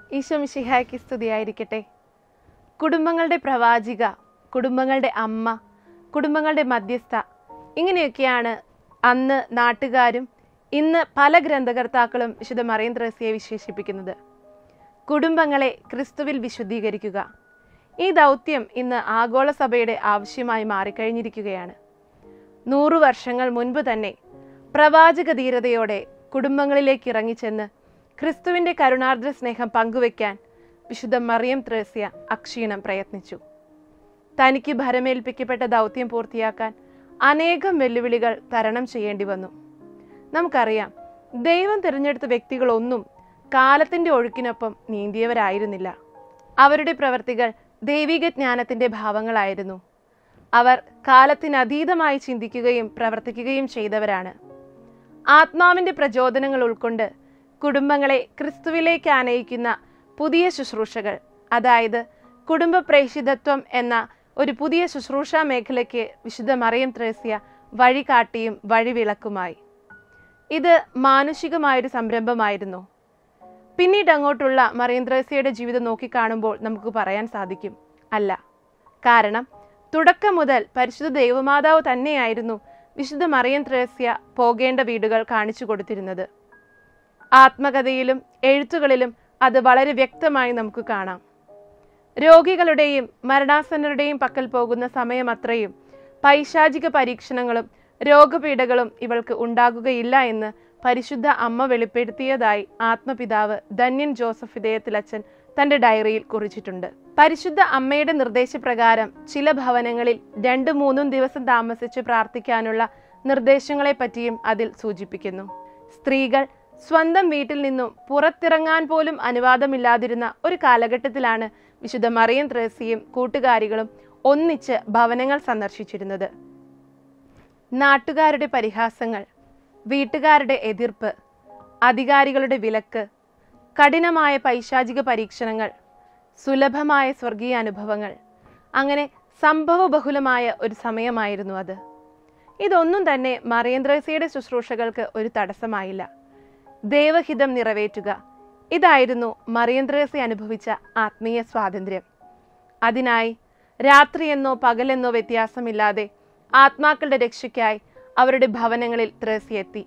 ഈശോ മിശിഹായ്ക്ക് സ്തുതിയായിരിക്കട്ടെ കുടുംബങ്ങളുടെ പ്രവാചിക കുടുംബങ്ങളുടെ അമ്മ കുടുംബങ്ങളുടെ മധ്യസ്ഥ ഇങ്ങനെയൊക്കെയാണ് അന്ന് നാട്ടുകാരും ഇന്ന് പല ഗ്രന്ഥകർത്താക്കളും വിശുദ്ധ മറിയം ത്രേസ്യയെ വിശേഷിപ്പിക്കുന്നത് കുടുംബങ്ങളെ ക്രിസ്തുവിൽ വിശുദ്ധീകരിക്കുക ഈ ദൗത്യം ഇന്ന് ആഗോള സഭയുടെ ആവശ്യമായി മാറിക്കഴിഞ്ഞിരിക്കുകയാണ് നൂറു വർഷങ്ങൾ മുൻപ് തന്നെ പ്രവാചക ധീരതയോടെ കുടുംബങ്ങളിലേക്ക് ഇറങ്ങിച്ചെന്ന് ക്രിസ്തുവിൻ്റെ കരുണാർദ്ര സ്നേഹം പങ്കുവെക്കാൻ വിശുദ്ധ മറിയം ത്രേസ്യ അക്ഷീണം പ്രയത്നിച്ചു തനിക്ക് ഭരമേൽപ്പിക്കപ്പെട്ട ദൗത്യം പൂർത്തിയാക്കാൻ അനേകം വെല്ലുവിളികൾ തരണം ചെയ്യേണ്ടി വന്നു നമുക്കറിയാം ദൈവം തിരഞ്ഞെടുത്ത വ്യക്തികളൊന്നും കാലത്തിന്റെ ഒഴുക്കിനൊപ്പം നീന്തിയവരായിരുന്നില്ല അവരുടെ പ്രവർത്തികൾ ദൈവിക ജ്ഞാനത്തിന്റെ ഭാവങ്ങളായിരുന്നു അവർ കാലത്തിനതീതമായി ചിന്തിക്കുകയും പ്രവർത്തിക്കുകയും ചെയ്തവരാണ് ആത്മാവിന്റെ പ്രചോദനങ്ങൾ ഉൾക്കൊണ്ട് കുടുംബങ്ങളെ ക്രിസ്തുവിലേക്ക് ആനയിക്കുന്ന പുതിയ ശുശ്രൂഷകൾ അതായത് കുടുംബ പ്രേഷിതത്വം എന്ന ഒരു പുതിയ ശുശ്രൂഷാ മേഖലയ്ക്ക് വിശുദ്ധ മറിയം ത്രേസ്യ വഴികാട്ടിയും വഴിവിളക്കുമായി ഇത് മാനുഷികമായൊരു സംരംഭമായിരുന്നു പിന്നീട് അങ്ങോട്ടുള്ള മറിയം ത്രേസ്യയുടെ ജീവിതം നോക്കിക്കാണുമ്പോൾ നമുക്ക് പറയാൻ സാധിക്കും അല്ല കാരണം തുടക്കം മുതൽ പരിശുദ്ധ ദൈവമാതാവ് തന്നെയായിരുന്നു വിശുദ്ധ മറിയം ത്രേസ്യ പോകേണ്ട വീടുകൾ കാണിച്ചു കൊടുത്തിരുന്നത് ആത്മകഥയിലും എഴുത്തുകളിലും അത് വളരെ വ്യക്തമായി നമുക്ക് കാണാം രോഗികളുടെയും മരണാസന്നരുടെയും പക്കൽ പോകുന്ന സമയം അത്രയും പൈശാചിക പരീക്ഷണങ്ങളും രോഗപീഠകളും ഇവൾക്ക് ഉണ്ടാകുകയില്ല എന്ന് പരിശുദ്ധ അമ്മ വെളിപ്പെടുത്തിയതായി ആത്മപിതാവ് ധന്യൻ ജോസഫ് ഇതയത്തിലച്ചൻ തന്റെ ഡയറിയിൽ കുറിച്ചിട്ടുണ്ട് പരിശുദ്ധ അമ്മയുടെ നിർദ്ദേശപ്രകാരം ചില ഭവനങ്ങളിൽ രണ്ടു മൂന്നും ദിവസം താമസിച്ച് പ്രാർത്ഥിക്കാനുള്ള നിർദ്ദേശങ്ങളെ പറ്റിയും അതിൽ സൂചിപ്പിക്കുന്നു സ്ത്രീകൾ സ്വന്തം വീട്ടിൽ നിന്നും പുറത്തിറങ്ങാൻ പോലും അനുവാദമില്ലാതിരുന്ന ഒരു കാലഘട്ടത്തിലാണ് വിശുദ്ധ മറിയം ത്രേസിയും കൂട്ടുകാരികളും ഒന്നിച്ച് ഭവനങ്ങൾ സന്ദർശിച്ചിരുന്നത് നാട്ടുകാരുടെ പരിഹാസങ്ങൾ വീട്ടുകാരുടെ എതിർപ്പ് അധികാരികളുടെ വിലക്ക് കഠിനമായ പൈശാചിക പരീക്ഷണങ്ങൾ സുലഭമായ സ്വർഗീയ അനുഭവങ്ങൾ അങ്ങനെ സംഭവബഹുലമായ ഒരു സമയമായിരുന്നു അത് ഇതൊന്നും തന്നെ മറിയന്ത്രേസയുടെ ശുശ്രൂഷകൾക്ക് ഒരു തടസ്സമായില്ല ദൈവഹിതം നിറവേറ്റുക ഇതായിരുന്നു മറിയന്ത്രേസ അനുഭവിച്ച ആത്മീയ സ്വാതന്ത്ര്യം അതിനായി രാത്രിയെന്നോ പകലെന്നോ വ്യത്യാസമില്ലാതെ ആത്മാക്കളുടെ രക്ഷയ്ക്കായി അവരുടെ ഭവനങ്ങളിൽ ത്രേസി എത്തി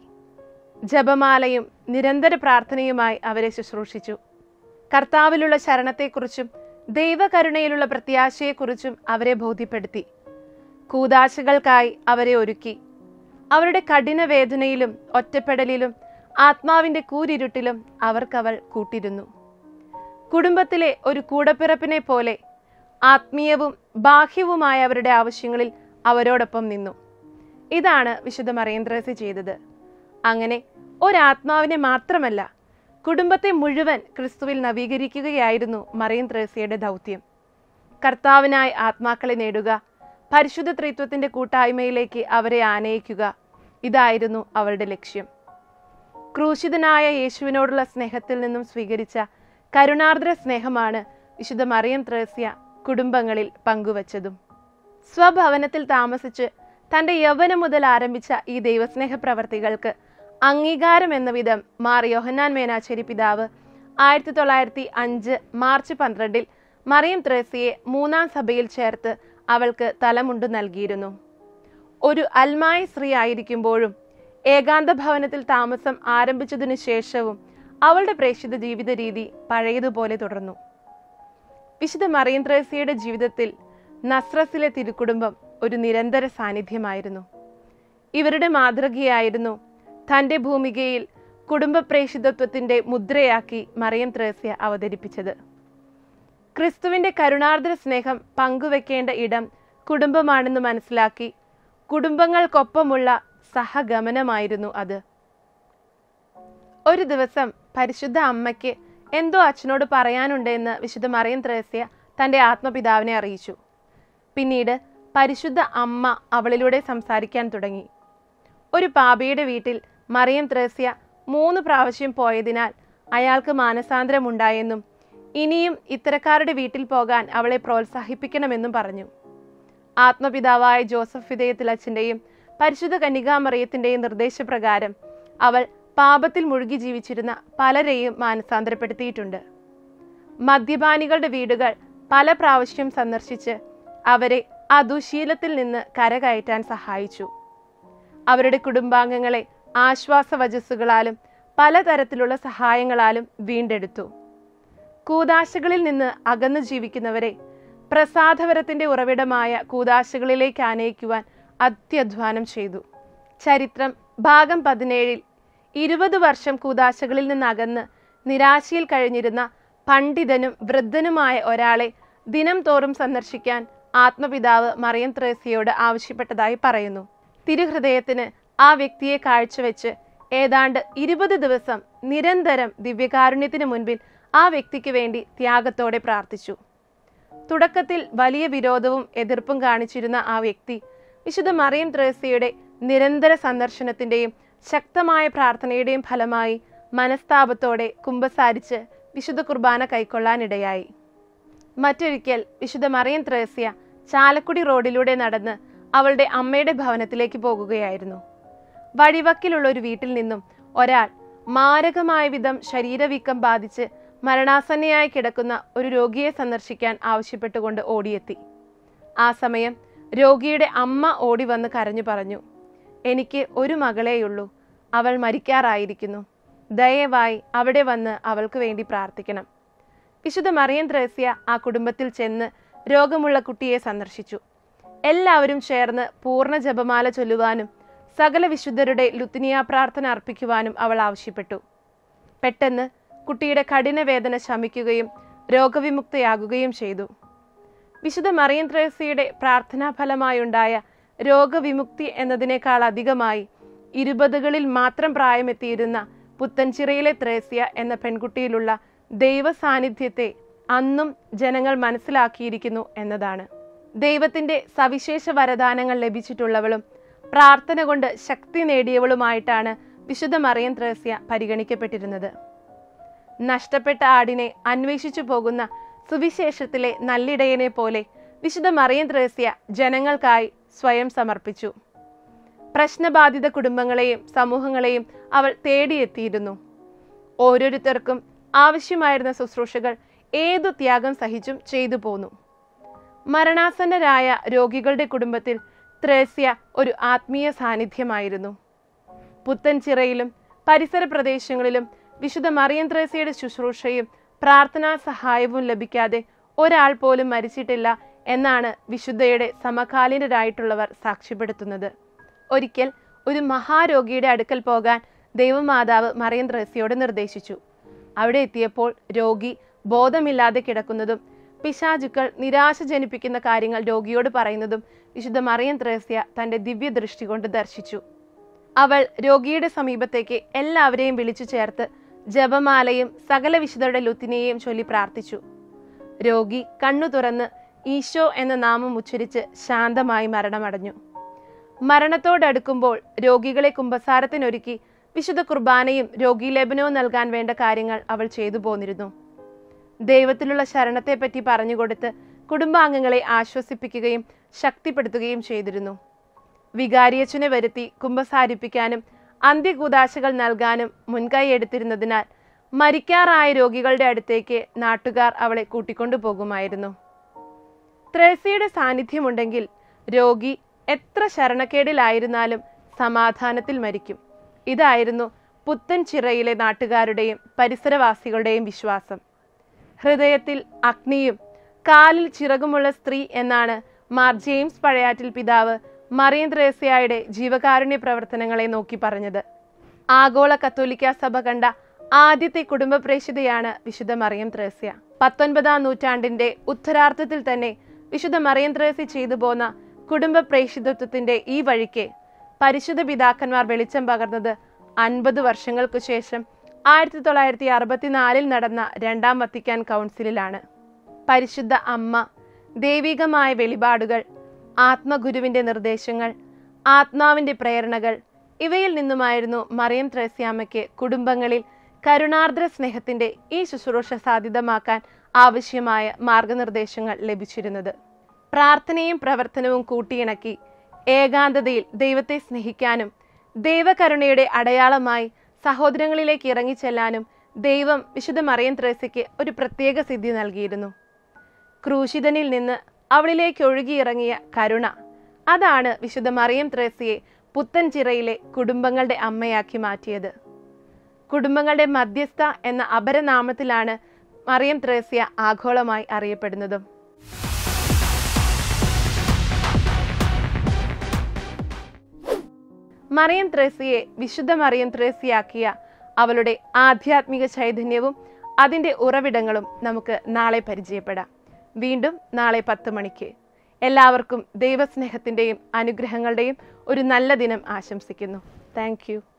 ജപമാലയും നിരന്തര പ്രാർത്ഥനയുമായി അവരെ ശുശ്രൂഷിച്ചു കർത്താവിലുള്ള ശരണത്തെക്കുറിച്ചും ദൈവകരുണയിലുള്ള പ്രത്യാശയെക്കുറിച്ചും അവരെ ബോധ്യപ്പെടുത്തി കൂതാശകൾക്കായി അവരെ ഒരുക്കി അവരുടെ കഠിന വേദനയിലും ഒറ്റപ്പെടലിലും ആത്മാവിന്റെ കൂരിരുട്ടിലും അവർക്കവൾ കൂട്ടിരുന്നു കുടുംബത്തിലെ ഒരു കൂടപ്പിറപ്പിനെ പോലെ ആത്മീയവും ബാഹ്യവുമായ അവരുടെ ആവശ്യങ്ങളിൽ അവരോടൊപ്പം നിന്നു ഇതാണ് വിശുദ്ധ മറിയന്ത്രേസി ചെയ്തത് അങ്ങനെ ഒരാത്മാവിനെ മാത്രമല്ല കുടുംബത്തെ മുഴുവൻ ക്രിസ്തുവിൽ നവീകരിക്കുകയായിരുന്നു മറിയം ത്രേസ്യയുടെ ദൗത്യം കർത്താവിനായി ആത്മാക്കളെ നേടുക പരിശുദ്ധ ത്രിത്വത്തിന്റെ കൂട്ടായ്മയിലേക്ക് അവരെ ആനയിക്കുക ഇതായിരുന്നു അവളുടെ ലക്ഷ്യം ക്രൂശിതനായ യേശുവിനോടുള്ള സ്നേഹത്തിൽ നിന്നും സ്വീകരിച്ച കരുണാർദ്ര സ്നേഹമാണ് വിശുദ്ധ മറിയം ത്രേസ്യ കുടുംബങ്ങളിൽ പങ്കുവച്ചതും സ്വഭവനത്തിൽ താമസിച്ച് തന്റെ യൗവനം മുതൽ ആരംഭിച്ച ഈ ദൈവസ്നേഹ പ്രവർത്തികൾക്ക് അംഗീകാരം എന്ന വിധം മാർ യോഹന്നാൻ മേനാച്ചേരി പിതാവ് ആയിരത്തി തൊള്ളായിരത്തി അഞ്ച് മാർച്ച് പന്ത്രണ്ടിൽ മറിയം ത്രേസിയെ മൂന്നാം സഭയിൽ ചേർത്ത് അവൾക്ക് തലമുണ്ട് നൽകിയിരുന്നു ഒരു അൽമായ സ്ത്രീ ആയിരിക്കുമ്പോഴും ഏകാന്ത ഭവനത്തിൽ താമസം ആരംഭിച്ചതിനു ശേഷവും അവളുടെ പ്രേക്ഷിത ജീവിത രീതി പഴയതുപോലെ തുടർന്നു വിശുദ്ധ മറിയം ത്രേസ്യയുടെ ജീവിതത്തിൽ നസ്രസിലെ തിരുക്കുടുംബം ഒരു നിരന്തര സാന്നിധ്യമായിരുന്നു ഇവരുടെ മാതൃകയായിരുന്നു തൻ്റെ ഭൂമികയിൽ കുടുംബ പ്രേഷിതത്വത്തിന്റെ മുദ്രയാക്കി മറിയം ത്രേസ്യ അവതരിപ്പിച്ചത് ക്രിസ്തുവിന്റെ കരുണാർദ്ര സ്നേഹം പങ്കുവെക്കേണ്ട ഇടം കുടുംബമാണെന്ന് മനസ്സിലാക്കി കുടുംബങ്ങൾക്കൊപ്പമുള്ള സഹഗമനമായിരുന്നു അത് ഒരു ദിവസം പരിശുദ്ധ അമ്മയ്ക്ക് എന്തോ അച്ഛനോട് പറയാനുണ്ടെന്ന് വിശുദ്ധ മറിയം ത്രേസ്യ തൻ്റെ ആത്മപിതാവിനെ അറിയിച്ചു പിന്നീട് പരിശുദ്ധ അമ്മ അവളിലൂടെ സംസാരിക്കാൻ തുടങ്ങി ഒരു പാപിയുടെ വീട്ടിൽ മറിയം ത്രേസ്യ മൂന്ന് പ്രാവശ്യം പോയതിനാൽ അയാൾക്ക് മാനസാന്തരമുണ്ടായെന്നും ഇനിയും ഇത്തരക്കാരുടെ വീട്ടിൽ പോകാൻ അവളെ പ്രോത്സാഹിപ്പിക്കണമെന്നും പറഞ്ഞു ആത്മപിതാവായ ജോസഫ് വിധേയത്തിലച്ഛൻ്റെയും പരിശുദ്ധ കന്യകാമറിയത്തിൻ്റെയും നിർദ്ദേശപ്രകാരം അവൾ പാപത്തിൽ മുഴുകി ജീവിച്ചിരുന്ന പലരെയും മാനസാന്തരപ്പെടുത്തിയിട്ടുണ്ട് മദ്യപാനികളുടെ വീടുകൾ പല പ്രാവശ്യം സന്ദർശിച്ച് അവരെ ആ ദുശീലത്തിൽ നിന്ന് കരകയറ്റാൻ സഹായിച്ചു അവരുടെ കുടുംബാംഗങ്ങളെ ആശ്വാസവചസ്സുകളാലും പലതരത്തിലുള്ള സഹായങ്ങളാലും വീണ്ടെടുത്തു കൂതാശകളിൽ നിന്ന് അകന്നു ജീവിക്കുന്നവരെ പ്രസാദവരത്തിന്റെ ഉറവിടമായ കൂതാശകളിലേക്ക് ആനയിക്കുവാൻ അത്യധ്വാനം ചെയ്തു ചരിത്രം ഭാഗം പതിനേഴിൽ ഇരുപത് വർഷം കൂതാശകളിൽ നിന്ന് അകന്ന് നിരാശയിൽ കഴിഞ്ഞിരുന്ന പണ്ഡിതനും വൃദ്ധനുമായ ഒരാളെ ദിനം തോറും സന്ദർശിക്കാൻ ആത്മപിതാവ് മറിയം ത്രേസ്യയോട് ആവശ്യപ്പെട്ടതായി പറയുന്നു തിരുഹൃദയത്തിന് ആ വ്യക്തിയെ കാഴ്ചവെച്ച് ഏതാണ്ട് ഇരുപത് ദിവസം നിരന്തരം ദിവ്യകാരുണ്യത്തിന് മുൻപിൽ ആ വ്യക്തിക്ക് വേണ്ടി ത്യാഗത്തോടെ പ്രാർത്ഥിച്ചു തുടക്കത്തിൽ വലിയ വിരോധവും എതിർപ്പും കാണിച്ചിരുന്ന ആ വ്യക്തി വിശുദ്ധ മറിയം ത്രേസ്യയുടെ നിരന്തര സന്ദർശനത്തിന്റെയും ശക്തമായ പ്രാർത്ഥനയുടെയും ഫലമായി മനസ്താപത്തോടെ കുമ്പസാരിച്ച് വിശുദ്ധ കുർബാന കൈക്കൊള്ളാനിടയായി മറ്റൊരിക്കൽ വിശുദ്ധ മറിയം ത്രേസ്യ ചാലക്കുടി റോഡിലൂടെ നടന്ന് അവളുടെ അമ്മയുടെ ഭവനത്തിലേക്ക് പോകുകയായിരുന്നു വഴിവക്കിലുള്ള ഒരു വീട്ടിൽ നിന്നും ഒരാൾ മാരകമായ വിധം ശരീരവീക്കം ബാധിച്ച് മരണാസന്നയായി കിടക്കുന്ന ഒരു രോഗിയെ സന്ദർശിക്കാൻ ആവശ്യപ്പെട്ടുകൊണ്ട് ഓടിയെത്തി ആ സമയം രോഗിയുടെ അമ്മ ഓടി വന്ന് കരഞ്ഞു പറഞ്ഞു എനിക്ക് ഒരു മകളെയുള്ളൂ അവൾ മരിക്കാറായിരിക്കുന്നു ദയവായി അവിടെ വന്ന് അവൾക്ക് വേണ്ടി പ്രാർത്ഥിക്കണം വിശുദ്ധ മറിയം ത്രേസ്യ ആ കുടുംബത്തിൽ ചെന്ന് രോഗമുള്ള കുട്ടിയെ സന്ദർശിച്ചു എല്ലാവരും ചേർന്ന് പൂർണ്ണ ജപമാല ചൊല്ലുവാനും സകല വിശുദ്ധരുടെ ലുത്തിനിയ പ്രാർത്ഥന അർപ്പിക്കുവാനും അവൾ ആവശ്യപ്പെട്ടു പെട്ടെന്ന് കുട്ടിയുടെ കഠിന വേദന ശമിക്കുകയും രോഗവിമുക്തയാകുകയും ചെയ്തു വിശുദ്ധ മറിയം ത്രേസ്യയുടെ പ്രാർത്ഥനാ ഫലമായുണ്ടായ രോഗവിമുക്തി എന്നതിനേക്കാൾ അധികമായി ഇരുപതുകളിൽ മാത്രം പ്രായമെത്തിയിരുന്ന പുത്തൻചിറയിലെ ത്രേസ്യ എന്ന പെൺകുട്ടിയിലുള്ള ദൈവ സാന്നിധ്യത്തെ അന്നും ജനങ്ങൾ മനസ്സിലാക്കിയിരിക്കുന്നു എന്നതാണ് ദൈവത്തിന്റെ സവിശേഷ വരദാനങ്ങൾ ലഭിച്ചിട്ടുള്ളവളും പ്രാർത്ഥന കൊണ്ട് ശക്തി നേടിയവളുമായിട്ടാണ് വിശുദ്ധ മറിയം ത്രേസ്യ പരിഗണിക്കപ്പെട്ടിരുന്നത് നഷ്ടപ്പെട്ട ആടിനെ അന്വേഷിച്ചു പോകുന്ന സുവിശേഷത്തിലെ നല്ലിടയനെ പോലെ വിശുദ്ധ മറിയം ത്രേസ്യ ജനങ്ങൾക്കായി സ്വയം സമർപ്പിച്ചു പ്രശ്നബാധിത കുടുംബങ്ങളെയും സമൂഹങ്ങളെയും അവൾ തേടിയെത്തിയിരുന്നു ഓരോരുത്തർക്കും ആവശ്യമായിരുന്ന ശുശ്രൂഷകൾ ഏതു ത്യാഗം സഹിച്ചും ചെയ്തു പോന്നു മരണാസന്നരായ രോഗികളുടെ കുടുംബത്തിൽ ത്രേസ്യ ഒരു ആത്മീയ സാന്നിധ്യമായിരുന്നു പുത്തൻചിറയിലും പരിസര പ്രദേശങ്ങളിലും വിശുദ്ധ മറിയം ത്രേസ്യയുടെ ശുശ്രൂഷയും പ്രാർത്ഥനാ സഹായവും ലഭിക്കാതെ ഒരാൾ പോലും മരിച്ചിട്ടില്ല എന്നാണ് വിശുദ്ധയുടെ സമകാലീനരായിട്ടുള്ളവർ സാക്ഷ്യപ്പെടുത്തുന്നത് ഒരിക്കൽ ഒരു മഹാരോഗിയുടെ അടുക്കൽ പോകാൻ ദൈവമാതാവ് മറിയം ത്രേസ്യയോട് നിർദ്ദേശിച്ചു അവിടെ എത്തിയപ്പോൾ രോഗി ബോധമില്ലാതെ കിടക്കുന്നതും പിശാചുക്കൾ നിരാശ ജനിപ്പിക്കുന്ന കാര്യങ്ങൾ രോഗിയോട് പറയുന്നതും വിശുദ്ധ മറിയം ത്രേസ്യ തന്റെ ദിവ്യ ദൃഷ്ടി കൊണ്ട് ദർശിച്ചു അവൾ രോഗിയുടെ സമീപത്തേക്ക് എല്ലാവരെയും വിളിച്ചു ചേർത്ത് ജപമാലയും സകല വിശുദ്ധരുടെ ലുത്തിനെയും ചൊല്ലി പ്രാർത്ഥിച്ചു രോഗി കണ്ണു തുറന്ന് ഈശോ എന്ന നാമം ഉച്ചരിച്ച് ശാന്തമായി മരണമടഞ്ഞു മരണത്തോടടുക്കുമ്പോൾ രോഗികളെ കുമ്പസാരത്തിനൊരുക്കി വിശുദ്ധ കുർബാനയും രോഗീലേപനവും നൽകാൻ വേണ്ട കാര്യങ്ങൾ അവൾ ചെയ്തു പോന്നിരുന്നു ദൈവത്തിലുള്ള ശരണത്തെപ്പറ്റി പറഞ്ഞുകൊടുത്ത് കുടുംബാംഗങ്ങളെ ആശ്വസിപ്പിക്കുകയും ശക്തിപ്പെടുത്തുകയും ചെയ്തിരുന്നു വികാരിയച്ചനെ വരുത്തി കുമ്പസാരിപ്പിക്കാനും അന്ത്യകൂതാശകൾ നൽകാനും മുൻകൈ എടുത്തിരുന്നതിനാൽ മരിക്കാറായ രോഗികളുടെ അടുത്തേക്ക് നാട്ടുകാർ അവളെ കൂട്ടിക്കൊണ്ടു പോകുമായിരുന്നു ത്രേസ്യയുടെ സാന്നിധ്യമുണ്ടെങ്കിൽ രോഗി എത്ര ശരണക്കേടിലായിരുന്നാലും സമാധാനത്തിൽ മരിക്കും ഇതായിരുന്നു പുത്തൻ ചിറയിലെ നാട്ടുകാരുടെയും പരിസരവാസികളുടെയും വിശ്വാസം ഹൃദയത്തിൽ അഗ്നിയും കാലിൽ ചിറകുമുള്ള സ്ത്രീ എന്നാണ് മാർ ജെയിംസ് പഴയാറ്റിൽ പിതാവ് മറിയം ത്രേസ്യയുടെ ജീവകാരുണ്യ പ്രവർത്തനങ്ങളെ നോക്കി പറഞ്ഞത് ആഗോള കത്തോലിക്ക സഭ കണ്ട ആദ്യത്തെ കുടുംബ പ്രേക്ഷിതയാണ് വിശുദ്ധ മറിയം ത്രേസ്യ പത്തൊൻപതാം നൂറ്റാണ്ടിന്റെ ഉത്തരാർത്ഥത്തിൽ തന്നെ വിശുദ്ധ മറിയം ത്രേസ്യ ചെയ്തു പോന്ന കുടുംബ പ്രേക്ഷിതത്വത്തിന്റെ ഈ വഴിക്ക് പരിശുദ്ധ പിതാക്കന്മാർ വെളിച്ചം പകർന്നത് അൻപത് വർഷങ്ങൾക്കു ശേഷം ആയിരത്തി തൊള്ളായിരത്തി അറുപത്തിനാലിൽ നടന്ന രണ്ടാം വത്തിക്കാൻ കൗൺസിലിലാണ് പരിശുദ്ധ അമ്മ ദൈവികമായ വെളിപാടുകൾ ആത്മഗുരുവിന്റെ നിർദ്ദേശങ്ങൾ ആത്മാവിന്റെ പ്രേരണകൾ ഇവയിൽ നിന്നുമായിരുന്നു മറിയം ത്രേസ്യാമ്മയ്ക്ക് കുടുംബങ്ങളിൽ കരുണാർദ്ര സ്നേഹത്തിന്റെ ഈ ശുശ്രൂഷ സാധ്യതമാക്കാൻ ആവശ്യമായ മാർഗനിർദ്ദേശങ്ങൾ ലഭിച്ചിരുന്നത് പ്രാർത്ഥനയും പ്രവർത്തനവും കൂട്ടിയിണക്കി ഏകാന്തതയിൽ ദൈവത്തെ സ്നേഹിക്കാനും ദൈവകരുണയുടെ അടയാളമായി സഹോദരങ്ങളിലേക്ക് ഇറങ്ങിച്ചെല്ലാനും ദൈവം വിശുദ്ധ മറിയം ത്രേസ്യയ്ക്ക് ഒരു പ്രത്യേക സിദ്ധി നൽകിയിരുന്നു ക്രൂശിതനിൽ നിന്ന് അവളിലേക്ക് ഒഴുകിയിറങ്ങിയ കരുണ അതാണ് വിശുദ്ധ മറിയം ത്രേസ്യയെ പുത്തൻചിറയിലെ കുടുംബങ്ങളുടെ അമ്മയാക്കി മാറ്റിയത് കുടുംബങ്ങളുടെ മധ്യസ്ഥ എന്ന അപരനാമത്തിലാണ് മറിയം ത്രേസ്യ ആഗോളമായി അറിയപ്പെടുന്നതും മറിയം ത്രേസ്യയെ വിശുദ്ധ മറിയം ത്രേസ്യയാക്കിയ അവളുടെ ആധ്യാത്മിക ചൈതന്യവും അതിൻ്റെ ഉറവിടങ്ങളും നമുക്ക് നാളെ പരിചയപ്പെടാം വീണ്ടും നാളെ പത്ത് മണിക്ക് എല്ലാവർക്കും ദൈവസ്നേഹത്തിൻ്റെയും അനുഗ്രഹങ്ങളുടെയും ഒരു നല്ല ദിനം ആശംസിക്കുന്നു താങ്ക്